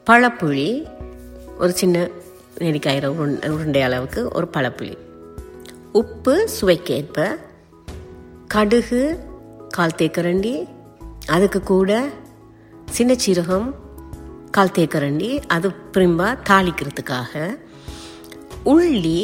பழப்புளி ஒரு சின்ன நெல்லிக்காய் உருண்டை உருண்டை அளவுக்கு ஒரு பழப்புளி உப்பு சுவைக்கேற்ப கடுகு கால் தேக்கரண்டி அதுக்கு கூட சின்ன சீரகம் கால் தேக்கரண்டி அது பிரிம்பா தாளிக்கிறதுக்காக உள்ளி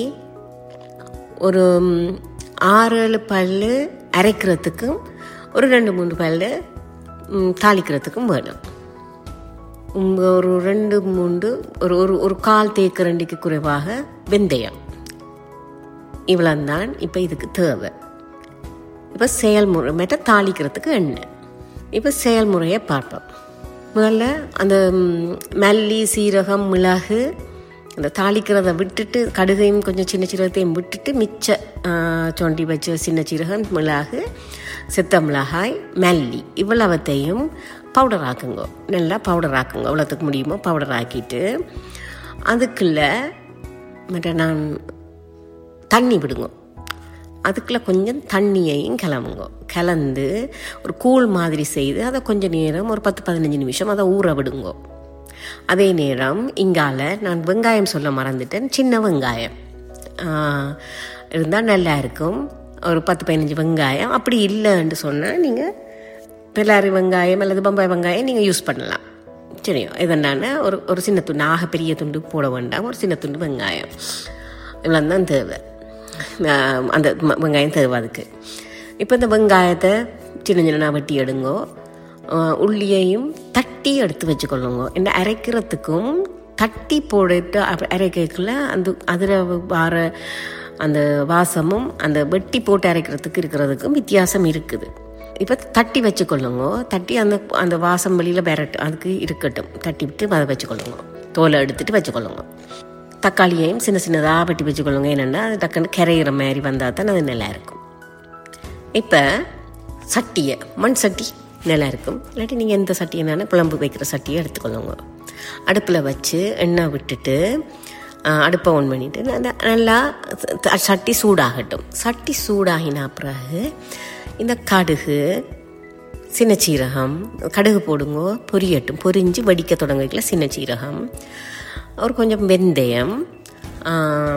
ஒரு ம், ஆறு ஏழு பல் அரைக்கிறதுக்கும் ஒரு ரெண்டு மூணு பல் ம், தாளிக்கிறதுக்கும் வேணும் உங்க ஒரு ரெண்டு மூன்று ஒரு ஒரு ஒரு கால் தேக்கரண்டிக்கு குறைவாக வெந்தயம் இவ்வளோந்தான் இப்போ இதுக்கு தேவை இப்போ செயல்முறை மேட்ட தாளிக்கிறதுக்கு எண்ணெய் இப்போ செயல்முறையை பார்ப்போம் முதல்ல அந்த ம், மல்லி சீரகம் மிளகு அந்த தாளிக்கிறத விட்டுட்டு கடுகையும் கொஞ்சம் சின்ன சீரகத்தையும் விட்டுட்டு மிச்ச ஆ, சொண்டி வச்ச சின்ன சீரகம் மிளகு செத்த மிளகாய் மல்லி இவ்வளவத்தையும் பவுடர் ஆக்குங்க நல்லா பவுடர் ஆக்குங்க எவ்வளோத்துக்கு முடியுமோ பவுடர் ஆக்கிட்டு அதுக்குள்ள மற்ற நான் தண்ணி விடுங்க அதுக்குள்ள கொஞ்சம் தண்ணியையும் கிளம்புங்க கலந்து ஒரு கூழ் மாதிரி செய்து அதை கொஞ்ச நேரம் ஒரு பத்து பதினஞ்சு நிமிஷம் அதை ஊற விடுங்க அதே நேரம் இங்கால நான் வெங்காயம் சொல்ல மறந்துட்டேன் சின்ன வெங்காயம் இருந்தால் நல்லா இருக்கும் ஒரு பத்து பதினஞ்சு வெங்காயம் அப்படி இல்லைன்னு சொன்னால் நீங்கள் பெல்லாரி வெங்காயம் அல்லது பம்பாய் வெங்காயம் நீங்கள் யூஸ் பண்ணலாம் சரியும் இதனால ஒரு ஒரு சின்ன துண்டு ஆக பெரிய துண்டு போட வேண்டாம் ஒரு சின்ன துண்டு வெங்காயம் இவ்வளோ தான் தேவை ஆஹ் அந்த ம- வெங்காயம் தேவை அதுக்கு இப்போ இந்த வெங்காயத்தை சின்ன சின்ன வெட்டி எடுங்கோ ஆஹ் உள்ளியையும் தட்டி எடுத்து வச்சுக்கொள்ளுங்க என்ன அரைக்கிறதுக்கும் தட்டி போட்டுட்டு அப்ப- அரைக்கக்குள்ள அந்த அதில் வர அந்த வாசமும் அந்த வெட்டி போட்டு அரைக்கிறதுக்கு இருக்கிறதுக்கும் வித்தியாசம் இருக்குது இப்போ தட்டி வச்சுக்கொள்ளுங்க தட்டி அந்த அந்த வாசம் வெளியில் விரட்டு அதுக்கு இருக்கட்டும் தட்டி விட்டு அதை வச்சுக்கொள்ளுங்க தோலை எடுத்துட்டு வச்சுக்கொள்ளுங்க தக்காளியையும் சின்ன சின்னதாக வெட்டி வச்சுக்கொள்ளுங்க என்னென்னா அது டக்குன்னு கரையிற மாதிரி வந்தால் தான் அது நல்லா இருக்கும் இப்போ சட்டியை மண் சட்டி நல்லா இருக்கும் இல்லாட்டி நீங்கள் எந்த சட்டினாலும் குழம்பு வைக்கிற சட்டியை எடுத்துக்கொள்ளுங்க அடுப்பில் வச்சு எண்ணெய் விட்டுட்டு ஆ, அடுப்பை ஆன் பண்ணிட்டு அந்த நல்லா த- சட்டி சூடாகட்டும் சட்டி சூடாகின பிறகு இந்த கடுகு சின்ன சீரகம் கடுகு போடுங்க பொரியட்டும் பொரிஞ்சு வடிக்க தொடங்கல சின்ன சீரகம் ஒரு கொஞ்சம் வெந்தயம் ஆ,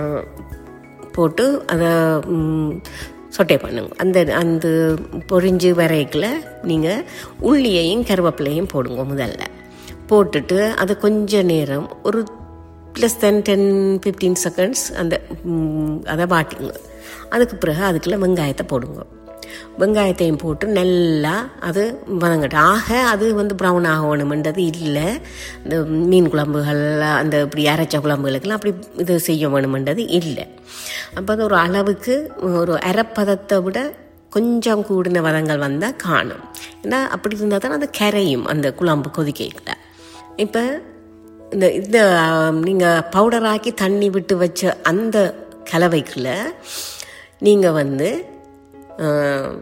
போட்டு அதை ம், சொட்டை பண்ணுங்க அந்த அந்த பொரிஞ்சு வரைக்கில் நீங்கள் உள்ளியையும் கருவேப்பிலையும் போடுங்க முதல்ல போட்டுட்டு அதை கொஞ்ச நேரம் ஒரு plus then ten fifteen seconds அந்த ம், அதை வாட்டிங்க அதுக்கு பிறகு அதுக்குள்ள வெங்காயத்தை போடுங்க வெங்காயத்தையும் போட்டு நல்லா அது வதங்கட்டும் ஆக அது வந்து ப்ரௌன் ஆகணுமென்றது இல்லை இந்த மீன் குழம்புகள் அந்த இப்படி அரைச்ச குழம்புகளுக்கெல்லாம் அப்படி இது செய்ய வேணுமென்றது இல்லை அப்போ அது ஒரு அளவுக்கு ஒரு அரைப்பதத்தை விட கொஞ்சம் கூடின வதங்கள் வந்தால் காணும் ஏன்னா அப்படி இருந்தால் தான் அது கரையும் அந்த குழம்பு கொதிக்கல இப்போ இந்த இந்த நீங்கள் பவுடர் ஆக்கி தண்ணி விட்டு வச்ச அந்த கலவைக்குள்ள நீங்கள் வந்து ஆஹ்,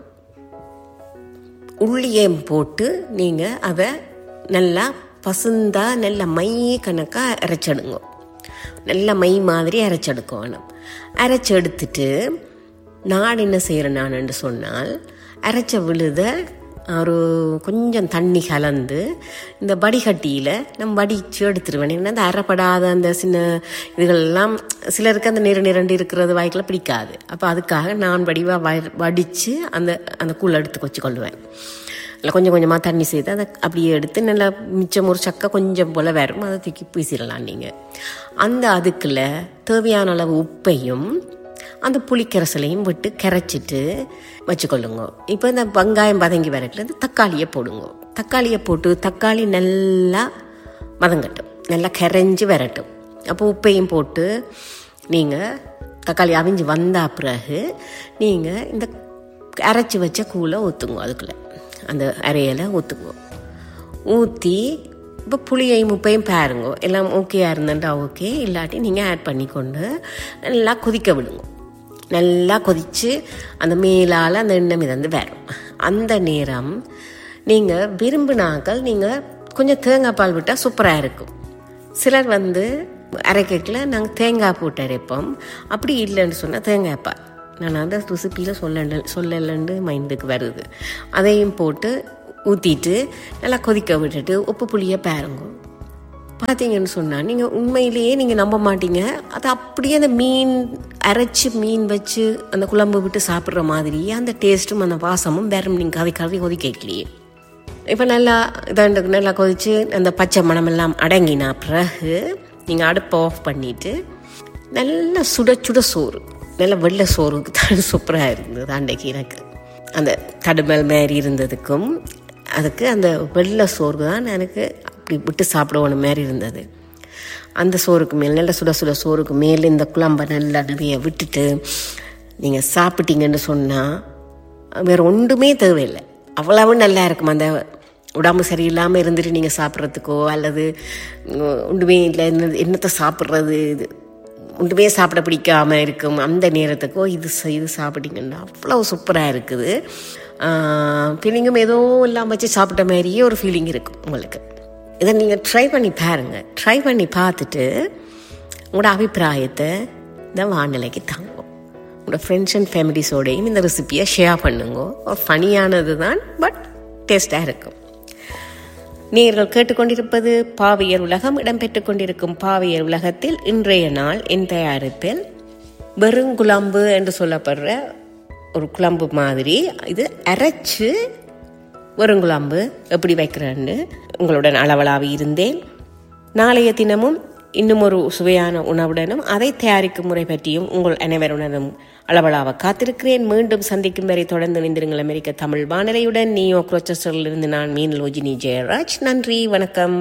உள்ளியம் போட்டு நீங்கள் அதை நல்லா பசுந்தா நல்ல மை கணக்காக அரைச்செடுங்க நல்ல மை மாதிரி அரைச்செடுக்கணும் அரைச்சு எடுத்துட்டு நான் என்ன செய்கிறேன் நான் சொன்னால் அரைச்ச விழுத ஒரு கொஞ்சம் தண்ணி கலந்து இந்த வடிகட்டியில் நம்ம வடிச்சு எடுத்துருவேன் ஏன்னா அந்த அரைப்படாத அந்த சின்ன இதுகளெல்லாம் சிலருக்கு அந்த நிற நிரண்டு இருக்கிறது வாய்க்கில் பிடிக்காது அப்போ அதுக்காக நான் வடிவாக வ வடித்து அந்த அந்த கூழ் எடுத்து வச்சுக்கொள்ளுவேன் இல்லை கொஞ்சம் கொஞ்சமாக தண்ணி சேர்த்து அதை அப்படியே எடுத்து நல்லா மிச்சம் ஒரு சக்கை கொஞ்சம் போல் வரும் அதை தூக்கி பூசிடலாம் நீங்கள் அந்த அதுக்குள்ள தேவையான அளவு உப்பையும் அந்த புளிக்கரசலையும் விட்டு கரைச்சிட்டு வச்சுக்கொள்ளுங்க இப்போ இந்த வெங்காயம் வதங்கி வரக்குல இந்த தக்காளியை போடுங்க தக்காளியை போட்டு தக்காளி நல்லா வதங்கட்டும் நல்லா கரைஞ்சி வரட்டும் அப்போ உப்பையும் போட்டு நீங்கள் தக்காளி அவிஞ்சு வந்த பிறகு நீங்கள் இந்த அரைச்சி வச்ச கூழை ஊற்றுங்க அதுக்குள்ளே அந்த அரையலை ஊற்றுங்க ஊற்றி இப்போ புளியையும் உப்பையும் பாருங்க எல்லாம் ஓகேயா இருந்தா ஓகே இல்லாட்டி நீங்கள் ஆட் பண்ணிக்கொண்டு நல்லா கொதிக்க விடுங்க நல்லா கொதித்து அந்த மேலால் அந்த எண்ணெய் மிதந்து வரும் அந்த நேரம் நீங்கள் விரும்பினாக்கள் நீங்கள் கொஞ்சம் தேங்காய் பால் விட்டால் சூப்பராக இருக்கும் சிலர் வந்து அரைக்கல நாங்கள் தேங்காய் போட்டு அரைப்போம் அப்படி இல்லைன்னு சொன்னால் தேங்காய் பால் நான் அந்த ரெசிப்பியில் சொல்ல சொல்லலன்னு மைண்டுக்கு வருது அதையும் போட்டு ஊற்றிட்டு நல்லா கொதிக்க விட்டுட்டு உப்பு புளியை பாருங்க பார்த்தீங்கன்னு சொன்னால் நீங்கள் உண்மையிலேயே நீங்கள் நம்ப மாட்டீங்க அது அப்படியே அந்த மீன் அரைச்சி மீன் வச்சு அந்த குழம்பு விட்டு சாப்பிட்ற மாதிரியே அந்த டேஸ்ட்டும் அந்த வாசமும் வேற நீங்கள் கதை கதை ஒதுக்கலையே இப்போ நல்லா இதாண்டு நல்லா கொதிச்சு அந்த பச்சை மணமெல்லாம் அடங்கினா பிறகு நீங்கள் அடுப்பை ஆஃப் பண்ணிவிட்டு நல்லா சுட சுட சோறு நல்ல வெள்ளை சோறுக்கு தான் சூப்பராக இருந்தது அன்றைக்கு எனக்கு அந்த தடுமல் மாதிரி இருந்ததுக்கும் அதுக்கு அந்த வெள்ளை சோறு தான் எனக்கு அப்படி விட்டு சாப்பிடணும் மாதிரி இருந்தது அந்த சோறுக்கு மேல் நல்ல சுட சுட சோறுக்கு மேலே இந்த குழம்பை நல்லா நிறைய விட்டுட்டு நீங்கள் சாப்பிட்டீங்கன்னு சொன்னால் வேறு ஒன்றுமே தேவையில்லை அவ்வளவு நல்லா இருக்கும் அந்த உடம்பு சரியில்லாமல் இருந்துட்டு நீங்கள் சாப்பிட்றதுக்கோ அல்லது உம், ஒன்றுமே இல்லை என்ன என்னத்தை சாப்பிட்றது இது ஒன்றுமே சாப்பிட பிடிக்காம இருக்கும் அந்த நேரத்துக்கோ இது ச- இது சாப்பிட்டீங்கன்னா அவ்வளோ சூப்பராக இருக்குது ஃபீலிங்கும் ஏதோ எல்லாம் வச்சு சாப்பிட்ட மாதிரியே ஒரு ஃபீலிங் இருக்கும் உங்களுக்கு இதை நீங்கள் ட்ரை பண்ணி பாருங்க ட்ரை பண்ணி பார்த்துட்டு உங்களோட அபிப்பிராயத்தை இந்த வானிலைக்கு தாங்க உங்களோட ஃப்ரெண்ட்ஸ் அண்ட் ஃபேமிலிஸோடையும் இந்த ரெசிபியை ஷேர் பண்ணுங்க ஒரு ஃபனியானது தான் பட் டேஸ்டாக இருக்கும் நீங்கள் கேட்டுக்கொண்டிருப்பது பாவியர் உலகம் இடம்பெற்றுக் கொண்டிருக்கும் பாவியர் உலகத்தில் இன்றைய நாள் என் தயாரிப்பில் வெறுங்குழம்பு என்று சொல்லப்படுற ஒரு குழம்பு மாதிரி இது அரைச்சு வெறுங்குழம்பு எப்படி வைக்கிறேன்னு உங்களுடன் அளவலாவி இருந்தேன் நாளைய தினமும் இன்னும் ஒரு சுவையான உணவுடனும் அதை தயாரிக்கும் முறை பற்றியும் உங்கள் அனைவருடனும் அளவலாவ காத்திருக்கிறேன் மீண்டும் சந்திக்கும் வரை தொடர்ந்து நிந்திருங்கள் அமெரிக்க தமிழ் வானிலையுடன் நியோ இருந்து நான் மீன் லோஜினி ஜெயராஜ் நன்றி வணக்கம்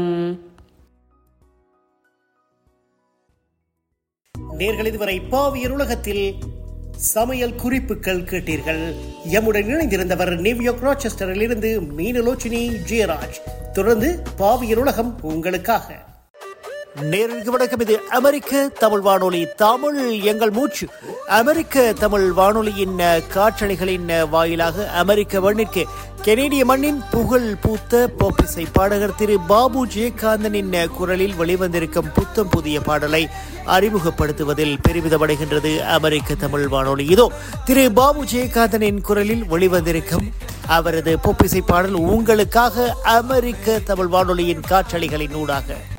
நேர்கள் இதுவரை பாவியர் உலகத்தில் சமையல் குறிப்புகள் கேட்டீர்கள் எம்முடன் இணைந்திருந்தவர் நியூயார்க் ராச்செஸ்டரில் இருந்து மீனலோச்சினி ஜெயராஜ் தொடர்ந்து பாவியர் உலகம் உங்களுக்காக நேர்களுக்கு வணக்கம் இது அமெரிக்க தமிழ் வானொலி தமிழ் எங்கள் மூச்சு அமெரிக்க தமிழ் வானொலியின் அஹ், காற்றலைகளின் அஹ், வாயிலாக அமெரிக்க மண்ணிற்கு கெனேடிய மண்ணின் புகழ் பூத்த போப்பிசை பாடகர் திரு பாபு ஜெயகாந்தனின் அஹ், குரலில் வெளிவந்திருக்கும் புத்தம் புதிய பாடலை அறிமுகப்படுத்துவதில் பெருமிதமடைகின்றது அமெரிக்க தமிழ் வானொலி இதோ திரு பாபு ஜெயகாந்தனின் குரலில் வெளிவந்திருக்கும் அவரது பொப்பிசை பாடல் உங்களுக்காக அமெரிக்க தமிழ் வானொலியின் காற்றலைகளின் ஊடாக